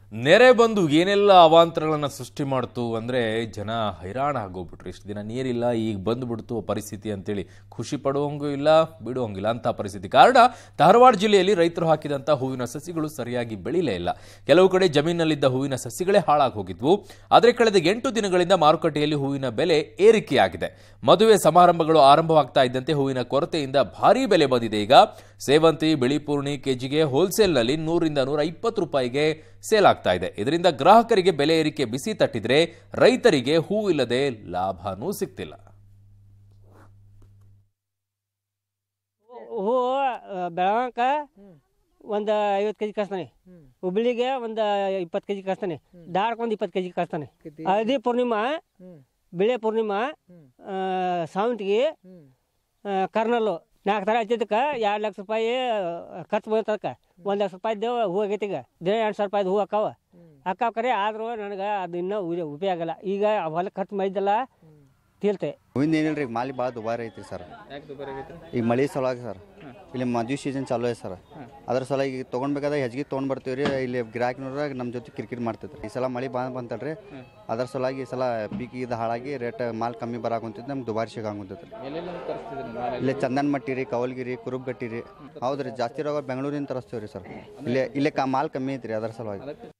ನೆರೆ ಬಂದು ಏನೆಲ್ಲ ಅವಾಂತರಗಳನ್ನ ಸೃಷ್ಟಿ ಮಾಡ್ತು ಅಂದ್ರೆ ಜನ ಹೈರಾಣ ಆಗೋಗ್ಬಿಟ್ರು ಇಷ್ಟು ದಿನ ನೀರಿಲ್ಲ ಈಗ ಬಂದ್ಬಿಡ್ತು ಪರಿಸ್ಥಿತಿ ಅಂತೇಳಿ ಖುಷಿ ಪಡುವಂಗೂ ಇಲ್ಲ ಬಿಡುವಂಗಿಲ್ಲ ಅಂತ ಪರಿಸ್ಥಿತಿ ಕಾರಣ ಧಾರವಾಡ ಜಿಲ್ಲೆಯಲ್ಲಿ ರೈತರು ಹಾಕಿದಂತ ಹೂವಿನ ಸಸಿಗಳು ಸರಿಯಾಗಿ ಬೆಳೀಲೇ ಇಲ್ಲ ಕೆಲವು ಕಡೆ ಜಮೀನಲ್ಲಿದ್ದ ಹೂವಿನ ಸಸಿಗಳೇ ಹಾಳಾಗಿ ಹೋಗಿದ್ವು ಆದರೆ ಕಳೆದ ಎಂಟು ದಿನಗಳಿಂದ ಮಾರುಕಟ್ಟೆಯಲ್ಲಿ ಹೂವಿನ ಬೆಲೆ ಏರಿಕೆಯಾಗಿದೆ ಮದುವೆ ಸಮಾರಂಭಗಳು ಆರಂಭವಾಗ್ತಾ ಇದ್ದಂತೆ ಹೂವಿನ ಕೊರತೆಯಿಂದ ಭಾರೀ ಬೆಲೆ ಬಂದಿದೆ ಈಗ ಸೇವಂತಿ ಬಿಳಿಪೂರ್ಣಿ ಕೆಜಿಗೆ ಹೋಲ್ಸೇಲ್ನಲ್ಲಿ ನೂರಿಂದ ನೂರ ಇಪ್ಪತ್ತು ರೂಪಾಯಿಗೆ ಸೇಲ್ ಆಗ್ತಾ ಇದೆ ಇದರಿಂದ ಗ್ರಾಹಕರಿಗೆ ಬೆಲೆ ಏರಿಕೆ ಬಿಸಿ ತಟ್ಟಿದ್ರೆ ರೈತರಿಗೆ ಹೂ ಇಲ್ಲದೆ ಲಾಭನೂ ಸಿಗ್ತಿಲ್ಲ ಹೂ ಬೆಳಗಾಂಕ ಒಂದು ಐವತ್ತು ಕೆ ಜಿ ಕಳಿಸ್ತಾನೆ ಹುಬ್ಳಿಗೆ ಒಂದು ಇಪ್ಪತ್ತು ಕೆ ಜಿ ಕಳಿಸ್ತಾನೆ ಧಾರಕ್ಕೆ ಒಂದು ಇಪ್ಪತ್ತು ಕೆ ಜಿ ಕಳಿಸ್ತಾನೆ ಹಳದಿ ಪೂರ್ಣಿಮಾ ಬಿಳೆ ಪೂರ್ಣಿಮಾ ಆ, ಸಾವಂತಿಗೆ ಆ, ಕರ್ನಲ್ಲು ನಾಲ್ಕು ಥರ ಹಚ್ಚಿದ್ದಕ್ಕೆ ಎರಡು ಲಕ್ಷ ರೂಪಾಯಿ ಖರ್ಚು ಬಂತದಕ್ಕೆ ಒಂದು ಲಕ್ಷ ರೂಪಾಯಿದ್ದು ಹೂ ಆಗೈತಿ ಈಗ ದಿನ ಎರಡು ಸಾವಿರ ರೂಪಾಯಿದು ಹೂ ಅಕ್ಕಾವ ಅಕ್ಕಾವ ಕರೆ ಆದರೂ ನನಗೆ ಅದು ಇನ್ನೂ ಉ- ಉಪಯೋಗ ಆಗಲ್ಲ ಈಗ ಹೊಲಕ್ಕೆ ಖರ್ಚು ಮಾಡಿದ್ದಲ್ಲ ತೀಲ್ತೆ ಹೂವಿಂದ ಏನಿಲ್ಲ ರೀ ಮಾಲಿ ಭಾಳ ದುಬಾರಿ ಐತ್ರಿ ಸರ್ ಈಗ ಮಳೆ ಸಲುವಾಗಿ ಸರ್ ಇಲ್ಲಿ ಮದುವೆ ಸೀಸನ್ ಚಾಲು ಐತೆ ಸರ್ ಅದ್ರ ಸಲುವಾಗಿ ಈಗ ತೊಗೊಂಡ್ಬೇಕಾದ್ರೆ ಹೆಚ್ಚಿಗೆ ತೊಗೊಂಡ್ ಬರ್ತೀವಿ ರೀ ಇಲ್ಲಿ ಗಿರಾಕಿನವ್ರ ನಮ್ಮ ಜೊತೆ ಕಿರಿಕಿರಿ ಮಾಡ್ತೈತೆ ಈ ಸಲ ಮಳೆ ಬಂದ್ ಬಂತಲ್ರಿ ಅದ್ರ ಸಲುವಾಗಿ ಈ ಸಲ ಪೀಕ್ ಇದು ಹಾಳಾಗಿ ರೇಟ್ ಮಾಲ್ ಕಮ್ಮಿ ಬರಾಕುಂತೈತೆ ನಮ್ಗೆ ದುಬಾರಿ ಸಿಗಾಕುಂತೈತೆ ಇಲ್ಲಿ ಚಂದನ್ ಮಟ್ಟಿ ರೀ ಕವಲ್ಗಿರಿ ಕುರುಬ್ಗಟ್ಟಿ ರೀ ಹೌದ್ರಿ ಜಾಸ್ತಿ ರೋಗ ಬೆಂಗಳೂರಿಂದ ತರಿಸ್ತೀವಿ ರೀ ಸರ್ ಇಲ್ಲೇ ಇಲ್ಲೇ ಕಾ ಮಾಲ್ ಕಮ್ಮಿ ಐತ್ರಿ ಅದ್ರ ಸಲುವಾಗಿ